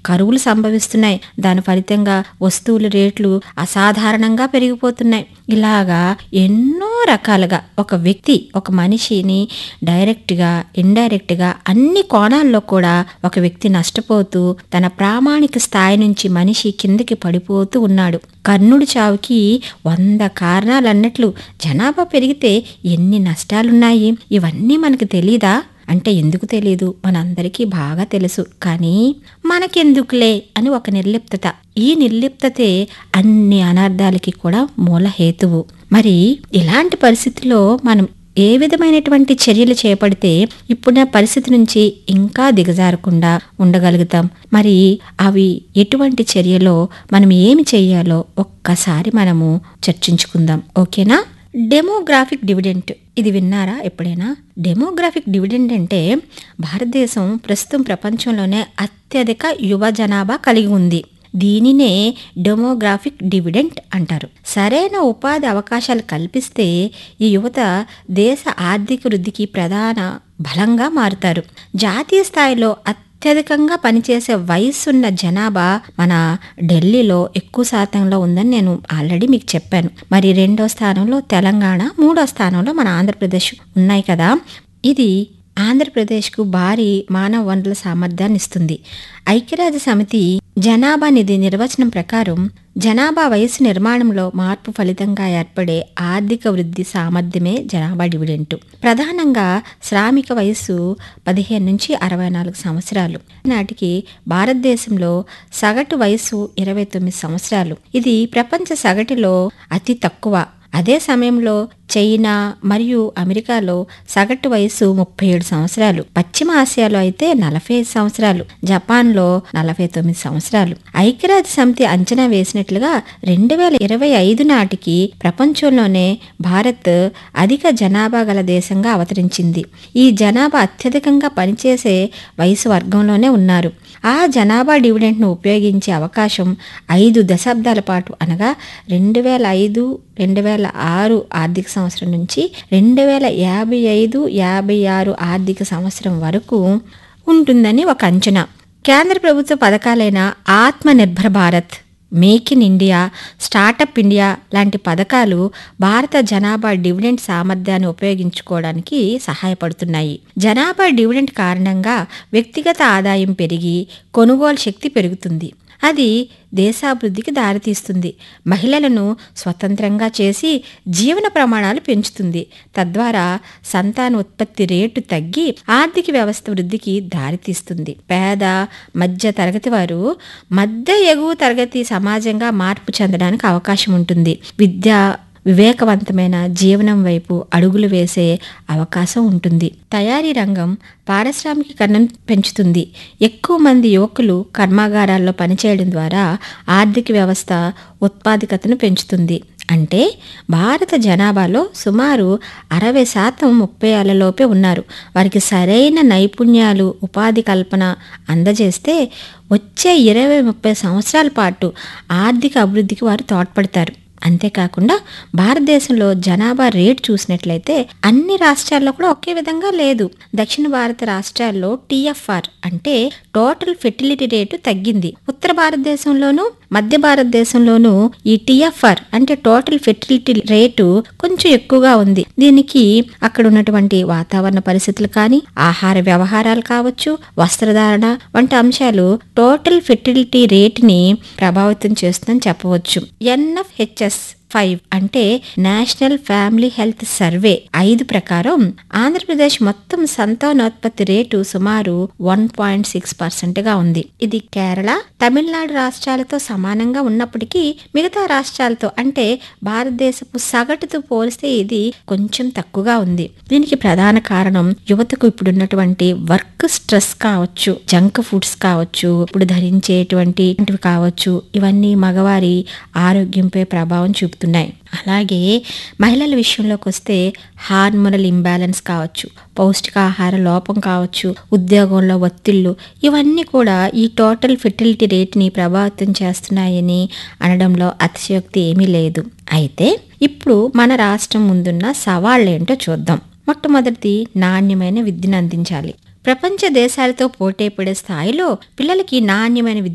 కరువులు సంభవిస్తున్నాయి దాని ఫలితంగా వస్తువుల రేట్లు అసాధారణంగా పెరిగిపోతున్నాయి ఇలాగా ఎన్నో రకాలుగా ఒక వ్యక్తి ఒక మనిషిని డైరెక్ట్గా ఇండైరెక్ట్గా అన్ని కోణాల్లో కూడా ఒక వ్యక్తి నష్టపోతూ తన ప్రామాణిక స్థాయి నుంచి మనిషి కిందకి పడిపోతూ ఉన్నాడు కర్ణుడి చావుకి వంద కారణాలన్నట్లు జనాభా పెరిగితే ఎన్ని నష్టాలున్నాయి ఇవన్నీ మనకు తెలీదా అంటే ఎందుకు తెలీదు మనందరికీ బాగా తెలుసు కానీ మనకెందుకులే అని ఒక నిర్లిప్తత ఈ నిర్లిప్తతే అన్ని అనార్థాలకి కూడా మూల హేతువు మరి ఇలాంటి పరిస్థితిలో మనం ఏ విధమైనటువంటి చర్యలు చేపడితే ఇప్పుడున్న పరిస్థితి నుంచి ఇంకా దిగజారకుండా ఉండగలుగుతాం మరి అవి ఎటువంటి చర్యలో మనం ఏమి చేయాలో ఒక్కసారి మనము చర్చించుకుందాం ఓకేనా డెమోగ్రాఫిక్ డివిడెంట్ ఇది విన్నారా ఎప్పుడైనా డెమోగ్రాఫిక్ డివిడెంట్ అంటే భారతదేశం ప్రస్తుతం ప్రపంచంలోనే అత్యధిక యువ జనాభా కలిగి ఉంది దీనినే డెమోగ్రాఫిక్ డివిడెంట్ అంటారు సరైన ఉపాధి అవకాశాలు కల్పిస్తే ఈ యువత దేశ ఆర్థిక వృద్ధికి ప్రధాన బలంగా మారుతారు జాతీయ స్థాయిలో అత్యధికంగా పనిచేసే వయసున్న జనాభా మన ఢిల్లీలో ఎక్కువ శాతంలో ఉందని నేను ఆల్రెడీ మీకు చెప్పాను మరి రెండో స్థానంలో తెలంగాణ మూడో స్థానంలో మన ఆంధ్రప్రదేశ్ ఉన్నాయి కదా ఇది ఆంధ్రప్రదేశ్కు భారీ మానవ వనరుల సామర్థ్యాన్ని ఇస్తుంది ఐక్యరాజ్య సమితి జనాభా నిధి నిర్వచనం ప్రకారం జనాభా వయసు నిర్మాణంలో మార్పు ఫలితంగా ఏర్పడే ఆర్థిక వృద్ధి సామర్థ్యమే జనాభా డివిడెంట్ ప్రధానంగా శ్రామిక వయస్సు పదిహేను నుంచి అరవై నాలుగు సంవత్సరాలు నాటికి భారతదేశంలో సగటు వయసు ఇరవై తొమ్మిది సంవత్సరాలు ఇది ప్రపంచ సగటులో అతి తక్కువ అదే సమయంలో చైనా మరియు అమెరికాలో సగటు వయసు ముప్పై ఏడు సంవత్సరాలు పశ్చిమ ఆసియాలో అయితే నలభై ఐదు సంవత్సరాలు జపాన్లో నలభై తొమ్మిది సంవత్సరాలు ఐక్యరాజ్య సమితి అంచనా వేసినట్లుగా రెండు వేల ఇరవై ఐదు నాటికి ప్రపంచంలోనే భారత్ అధిక జనాభా గల దేశంగా అవతరించింది ఈ జనాభా అత్యధికంగా పనిచేసే వయసు వర్గంలోనే ఉన్నారు ఆ జనాభా డివిడెంట్ను ఉపయోగించే అవకాశం ఐదు దశాబ్దాల పాటు అనగా రెండు వేల ఐదు రెండు వేల ఆరు ఆర్థిక సంవత్సరం నుంచి రెండు వేల యాభై ఐదు యాభై ఆరు ఆర్థిక సంవత్సరం వరకు ఉంటుందని ఒక అంచనా కేంద్ర ప్రభుత్వ పథకాలైన Atma Nirbhar Bharat make in India startup India లాంటి పథకాలు భారత జనాభా డివిడెంట్ సామర్థ్యాన్ని ఉపయోగించుకోవడానికి సహాయపడుతున్నాయి జనాభా డివిడెంట్ కారణంగా వ్యక్తిగత ఆదాయం పెరిగి కొనుగోలు శక్తి పెరుగుతుంది అది దేశాభివృద్ధికి దారితీస్తుంది మహిళలను స్వతంత్రంగా చేసి జీవన ప్రమాణాలు పెంచుతుంది తద్వారా సంతాన ఉత్పత్తి రేటు తగ్గి ఆర్థిక వ్యవస్థ వృద్ధికి దారితీస్తుంది పేద మధ్య తరగతి వారు మధ్య ఎగువ తరగతి సమాజంగా మార్పు చెందడానికి అవకాశం ఉంటుంది విద్య వివేకవంతమైన జీవనం వైపు అడుగులు వేసే అవకాశం ఉంటుంది తయారీ రంగం పారిశ్రామికీకరణం పెంచుతుంది ఎక్కువ మంది యువకులు కర్మాగారాల్లో పనిచేయడం ద్వారా ఆర్థిక వ్యవస్థ ఉత్పాదకతను పెంచుతుంది అంటే భారత జనాభాలో సుమారు అరవై శాతం ముప్పై ఏళ్లలోపే ఉన్నారు వారికి సరైన నైపుణ్యాలు ఉపాధి కల్పన అందజేస్తే వచ్చే ఇరవై ముప్పై సంవత్సరాల పాటు ఆర్థిక అభివృద్ధికి వారు తోడ్పడతారు అంతేకాకుండా భారతదేశంలో జనాభా రేటు చూసినట్లయితే అన్ని రాష్ట్రాల్లో కూడా ఒకే విధంగా లేదు దక్షిణ భారత రాష్ట్రాల్లో టీఎఫ్ఆర్ అంటే టోటల్ ఫెర్టిలిటీ రేటు తగ్గింది ఉత్తర భారతదేశంలోనూ మధ్య భారతదేశంలోనూ ఈ టీఎఫ్ఆర్ అంటే టోటల్ ఫెర్టిలిటీ రేటు కొంచెం ఎక్కువగా ఉంది దీనికి అక్కడ ఉన్నటువంటి వాతావరణ పరిస్థితులు కానీ ఆహార వ్యవహారాలు కావచ్చు వస్త్రధారణ వంటి అంశాలు టోటల్ ఫెర్టిలిటీ రేటుని ప్రభావితం చేస్తుందని చెప్పవచ్చు ఎన్ఎఫ్హెచ్ఎస్ ఫైవ్ అంటే నేషనల్ ఫ్యామిలీ హెల్త్ సర్వే ఐదు ప్రకారం ఆంధ్రప్రదేశ్ మొత్తం సంతానోత్పత్తి రేటు సుమారు వన్ పాయింట్ సిక్స్ పర్సెంట్ గా ఉంది ఇది కేరళ తమిళనాడు రాష్ట్రాలతో సమానంగా ఉన్నప్పటికీ మిగతా రాష్ట్రాలతో అంటే భారతదేశపు సగటుతో పోలిస్తే ఇది కొంచెం తక్కువగా ఉంది దీనికి ప్రధాన కారణం యువతకు ఇప్పుడున్నటువంటి వర్క్ స్ట్రెస్ కావచ్చు జంక్ ఫుడ్స్ కావచ్చు ఇప్పుడు ధరించేటువంటి కావచ్చు ఇవన్నీ మగవారి ఆరోగ్యంపై ప్రభావం చూపుతున్నాయి అలాగే మహిళల విషయంలోకి వస్తే హార్మోనల్ ఇంబ్యాలెన్స్ కావచ్చు పౌష్టికాహార లోపం కావచ్చు ఉద్యోగంలో ఒత్తిళ్ళు ఇవన్నీ కూడా ఈ టోటల్ ఫెర్టిలిటీ రేట్ని ప్రభావితం చేస్తున్నాయని అనడంలో అతిశయోక్తి ఏమీ లేదు అయితే ఇప్పుడు మన రాష్ట్రం ముందున్న సవాళ్ళేంటో చూద్దాం మొట్టమొదటిది నాణ్యమైన విద్యను అందించాలి ప్రపంచ దేశాలతో పోటీ పడే స్థాయిలో పిల్లలకి నాణ్యమైన విద్య